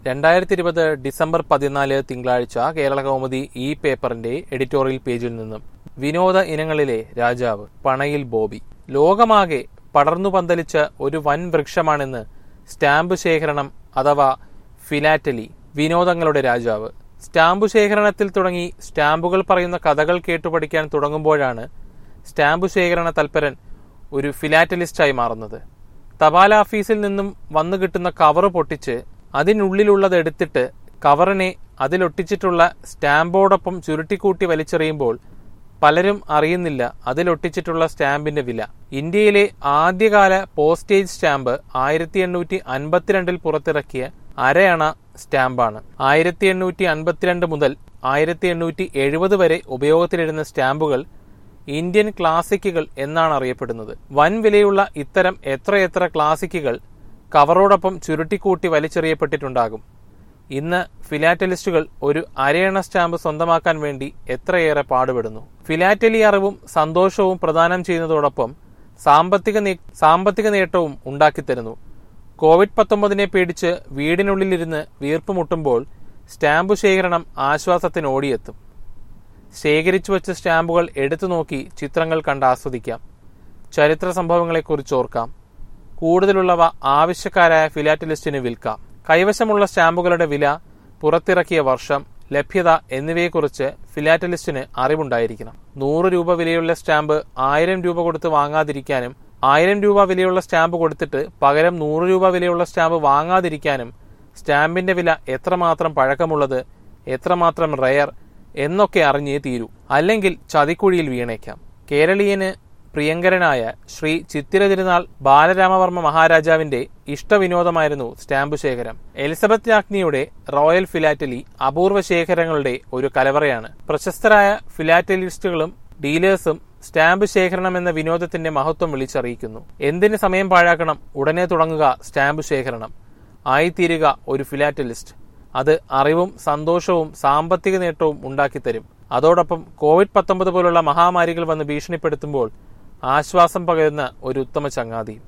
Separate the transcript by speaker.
Speaker 1: രണ്ടായിരത്തി ഇരുപത് ഡിസംബർ പതിനാല് തിങ്കളാഴ്ച കേരള കൗമുദി ഈ പേപ്പറിന്റെ എഡിറ്റോറിയൽ പേജിൽ നിന്നും വിനോദ ഇനങ്ങളിലെ രാജാവ് പണയിൽ ബോബി ലോകമാകെ പടർന്നു പന്തലിച്ച ഒരു വൻ വൃക്ഷമാണെന്ന് സ്റ്റാമ്പ് ശേഖരണം അഥവാ ഫിലാറ്റലി വിനോദങ്ങളുടെ രാജാവ് സ്റ്റാമ്പ് ശേഖരണത്തിൽ തുടങ്ങി സ്റ്റാമ്പുകൾ പറയുന്ന കഥകൾ കേട്ടുപഠിക്കാൻ തുടങ്ങുമ്പോഴാണ് സ്റ്റാമ്പ് ശേഖരണ തൽപരൻ ഒരു ഫിലാറ്റലിസ്റ്റായി മാറുന്നത് തപാൽ ഓഫീസിൽ നിന്നും വന്നു കിട്ടുന്ന കവറ് പൊട്ടിച്ച് അതിനുള്ളിലുള്ളത് എടുത്തിട്ട് കവറിനെ അതിലൊട്ടിച്ചിട്ടുള്ള സ്റ്റാമ്പോടൊപ്പം ചുരുട്ടിക്കൂട്ടി വലിച്ചെറിയുമ്പോൾ പലരും അറിയുന്നില്ല അതിലൊട്ടിച്ചിട്ടുള്ള സ്റ്റാമ്പിന്റെ വില ഇന്ത്യയിലെ ആദ്യകാല പോസ്റ്റേജ് സ്റ്റാമ്പ് ആയിരത്തി എണ്ണൂറ്റി അൻപത്തിരണ്ടിൽ പുറത്തിറക്കിയ അരയണ സ്റ്റാമ്പാണ് ആയിരത്തി എണ്ണൂറ്റി അൻപത്തിരണ്ട് മുതൽ ആയിരത്തി എണ്ണൂറ്റി എഴുപത് വരെ ഉപയോഗത്തിലിരുന്ന സ്റ്റാമ്പുകൾ ഇന്ത്യൻ ക്ലാസിക്കുകൾ എന്നാണ് അറിയപ്പെടുന്നത് വൻ വിലയുള്ള ഇത്തരം എത്രയെത്ര ക്ലാസിക്കുകൾ കവറോടൊപ്പം ചുരുട്ടിക്കൂട്ടി വലിച്ചെറിയപ്പെട്ടിട്ടുണ്ടാകും ഇന്ന് ഫിലാറ്റലിസ്റ്റുകൾ ഒരു അരയണ സ്റ്റാമ്പ് സ്വന്തമാക്കാൻ വേണ്ടി എത്രയേറെ പാടുപെടുന്നു ഫിലാറ്റലി അറിവും സന്തോഷവും പ്രദാനം ചെയ്യുന്നതോടൊപ്പം സാമ്പത്തിക നേ- സാമ്പത്തിക നേട്ടവും ഉണ്ടാക്കിത്തരുന്നു കോവിഡ് പത്തൊമ്പതിനെ പേടിച്ച് വീടിനുള്ളിലിരുന്ന് വീർപ്പ് മുട്ടുമ്പോൾ സ്റ്റാമ്പ് ശേഖരണം ആശ്വാസത്തിന് ഓടിയെത്തും ശേഖരിച്ചു വച്ച സ്റ്റാമ്പുകൾ എടുത്തു നോക്കി ചിത്രങ്ങൾ കണ്ട് ആസ്വദിക്കാം ചരിത്ര സംഭവങ്ങളെക്കുറിച്ച് ഓർക്കാം കൂടുതലുള്ളവ ആവശ്യക്കാരായ ഫിലാറ്റലിസ്റ്റിന് വിൽക്കാം കൈവശമുള്ള സ്റ്റാമ്പുകളുടെ വില പുറത്തിറക്കിയ വർഷം ലഭ്യത എന്നിവയെക്കുറിച്ച് ഫിലാറ്റലിസ്റ്റിന് അറിവുണ്ടായിരിക്കണം നൂറ് രൂപ വിലയുള്ള സ്റ്റാമ്പ് ആയിരം രൂപ കൊടുത്ത് വാങ്ങാതിരിക്കാനും ആയിരം രൂപ വിലയുള്ള സ്റ്റാമ്പ് കൊടുത്തിട്ട് പകരം നൂറ് രൂപ വിലയുള്ള സ്റ്റാമ്പ് വാങ്ങാതിരിക്കാനും സ്റ്റാമ്പിന്റെ വില എത്രമാത്രം പഴക്കമുള്ളത് എത്രമാത്രം റെയർ എന്നൊക്കെ അറിഞ്ഞേ തീരൂ അല്ലെങ്കിൽ ചതിക്കുഴിയിൽ വീണേക്കാം കേരളീയന് പ്രിയങ്കരനായ ശ്രീ ചിത്തിര തിരുനാൾ ബാലരാമവർമ്മ മഹാരാജാവിന്റെ ഇഷ്ടവിനോദമായിരുന്നു സ്റ്റാമ്പ് ശേഖരം എലിസബത്ത് രാജ്ഞിയുടെ റോയൽ ഫിലാറ്റലി അപൂർവ ശേഖരങ്ങളുടെ ഒരു കലവറയാണ് പ്രശസ്തരായ ഫിലാറ്റലിസ്റ്റുകളും ഡീലേഴ്സും സ്റ്റാമ്പ് ശേഖരണം എന്ന വിനോദത്തിന്റെ മഹത്വം വിളിച്ചറിയിക്കുന്നു എന്തിന് സമയം പാഴാക്കണം ഉടനെ തുടങ്ങുക സ്റ്റാമ്പ് ശേഖരണം ആയിത്തീരുക ഒരു ഫിലാറ്റലിസ്റ്റ് അത് അറിവും സന്തോഷവും സാമ്പത്തിക നേട്ടവും ഉണ്ടാക്കിത്തരും അതോടൊപ്പം കോവിഡ് പത്തൊമ്പത് പോലുള്ള മഹാമാരികൾ വന്ന് ഭീഷണിപ്പെടുത്തുമ്പോൾ ആശ്വാസം പകരുന്ന ഒരു ഉത്തമ ചങ്ങാതിയും